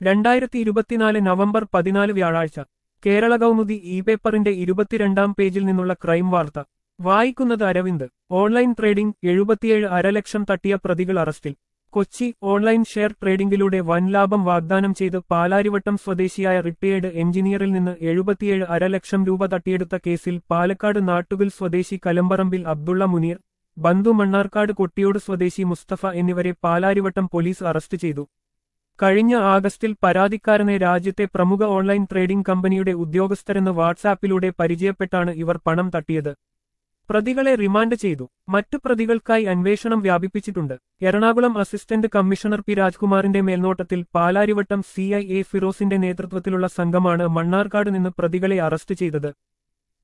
രണ്ടായിരത്തി ഇരുപത്തിനാല് നവംബർ പതിനാല് വ്യാഴാഴ്ച കേരള കൗമുദി ഇ പേപ്പറിന്റെ ഇരുപത്തിരണ്ടാം പേജിൽ നിന്നുള്ള ക്രൈം വാർത്ത വായിക്കുന്നത് അരവിന്ദ് ഓൺലൈൻ ട്രേഡിംഗ് എഴുപത്തിയേഴ് അരലക്ഷം തട്ടിയ പ്രതികൾ അറസ്റ്റിൽ കൊച്ചി ഓൺലൈൻ ഷെയർ ട്രേഡിംഗിലൂടെ വൻ ലാഭം വാഗ്ദാനം ചെയ്ത് പാലാരിവട്ടം സ്വദേശിയായ റിട്ടയേർഡ് എഞ്ചിനീയറിൽ നിന്ന് എഴുപത്തിയേഴ് അരലക്ഷം രൂപ തട്ടിയെടുത്ത കേസിൽ പാലക്കാട് നാട്ടുവിൽ സ്വദേശി കലമ്പറമ്പിൽ അബ്ദുള്ള മുനീർ ബന്ധു മണ്ണാർക്കാട് കൊട്ടിയോട് സ്വദേശി മുസ്തഫ എന്നിവരെ പാലാരിവട്ടം പോലീസ് അറസ്റ്റ് ചെയ്തു കഴിഞ്ഞ ആഗസ്റ്റിൽ പരാതിക്കാരനെ രാജ്യത്തെ പ്രമുഖ ഓൺലൈൻ ട്രേഡിംഗ് കമ്പനിയുടെ ഉദ്യോഗസ്ഥരെന്ന് വാട്സാപ്പിലൂടെ പരിചയപ്പെട്ടാണ് ഇവർ പണം തട്ടിയത് പ്രതികളെ റിമാൻഡ് ചെയ്തു മറ്റു പ്രതികൾക്കായി അന്വേഷണം വ്യാപിപ്പിച്ചിട്ടുണ്ട് എറണാകുളം അസിസ്റ്റന്റ് കമ്മീഷണർ പി രാജ്കുമാറിന്റെ മേൽനോട്ടത്തിൽ പാലാരിവട്ടം സി ഐ എ ഫിറോസിന്റെ നേതൃത്വത്തിലുള്ള സംഘമാണ് മണ്ണാർക്കാട് നിന്ന് പ്രതികളെ അറസ്റ്റ് ചെയ്തത്